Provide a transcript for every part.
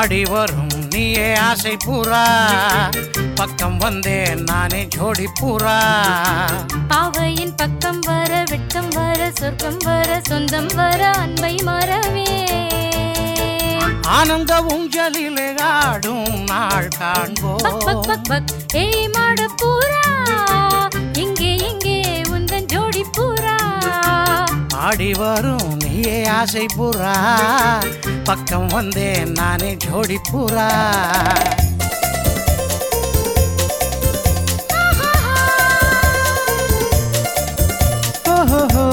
ஆடி வரும் நீயே ஆசை பூரா பக்கம் வந்தேன் நானே ஜோடி பூரா பாவையின் பக்கம் வர வெட்கம் வர சொர்க்கம் வர சொந்தம் வர அன்பை மறவே ஆனந்த ஊஞ்சலிலே ஆடும் நாள் பக் பக் காண்போம் பக் பக் ஏய் மாட பூரா எங்கே எங்கே உந்தன் ஜோடி பூரா ஆடி வரும் நீயே ஆசை பூரா பக்கம் வந்தேன் நானே ஜோடி பூரா ஓஹோஹோ.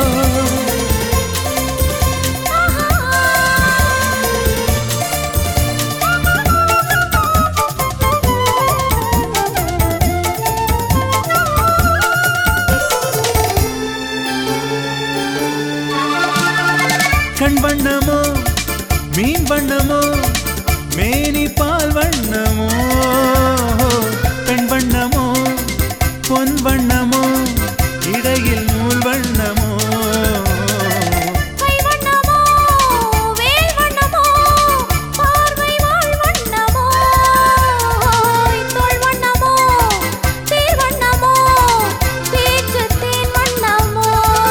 கண் வண்ணமோ மீன் வண்ணமோ மேனி பால் வண்ணமோ பெண் வண்ணமோ பொன் வண்ணமோ இடையில் நூல் வண்ணமோ கை வண்ணமோ வேல் வண்ணமோ பார்வை வாழ் வண்ணமோ தோள் வண்ணமோ தேர் வண்ணமோ பேச்சு தேன் வண்ணமோ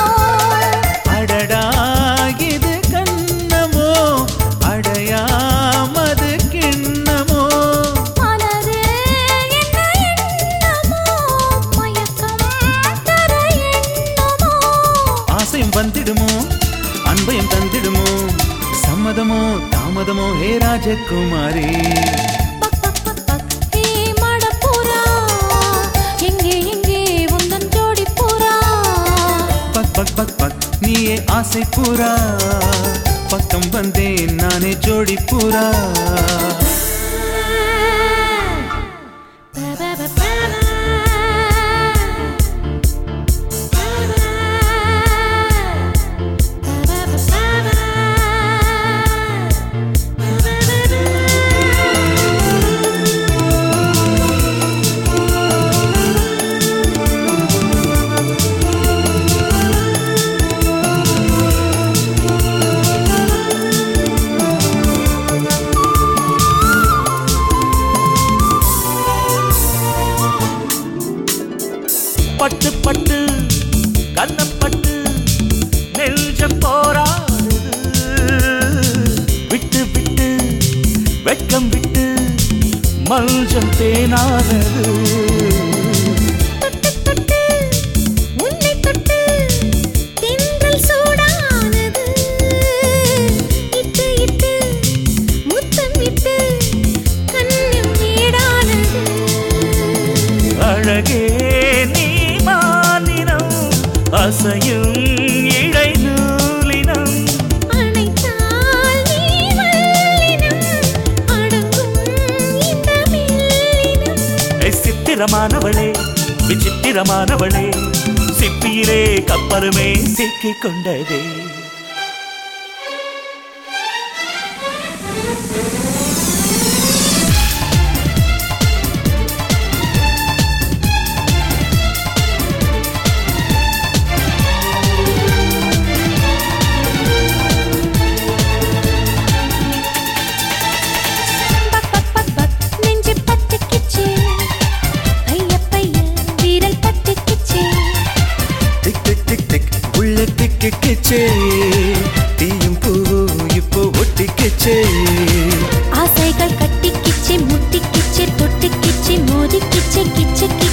அடடா இது கண்ணமோ அடையாமது கிண்ணமோ மனது என்ன எண்ணமோ மயக்கம் தர எண்ணமோ ஆசையும் வந்திடுமோ அன்பையும் தந்திடுமோ சம்மதமோ தாமதமோ ஹே ராஜகுமாரி பக் பக் பக் பக் ஹே மாடப்புறா எங்கே எங்கே உந்தன் ஜோடி புறா பக் பக் பக் பக் நீயே ஆசை பூரா பக்கம் வந்தேன் நானே ஜோடி பூரா பட்டு பட்டு கண்ணப்பட்டு நெஞ்சம் போராடுது விட்டு விட்டு வெட்கம் விட்டு மல்ஜம் தேனானது தொட்டு தொட்டு உன்னை தொட்டு தென்றல் சூடானது இட்டு இட்டு முத்தம் இட்டு கண்ணியம் ஈடானது அழகே நீ மானினம் அசையும் இடை நூலினம் அணைத்தால் நீ வல்லினம் அடங்கும் இந்த மெல்லினம் ஏய், சித்திரமானவளே விசித்திரமானவளே சிப்பியிலே கப்பலுமே சிக்கிக் கொண்டதே பக் பக் பக் பக் நெஞ்சு பட்டுக்கிச்சு பைய பைய வீரல் பட்டுக்கிச்சு டிக் டிக் டிக் டிக் உள்ள டிக்கு கிச்சே தீயும் பூவும் இப்போ ஒட்டிக்கிச்சே ஆசைகள் கட்டிக்கிச்சு முட்டிக்கிச்சு தொட்டுக்கிச்சு மோதிக்கிச்சு கிச்சு கிச்சு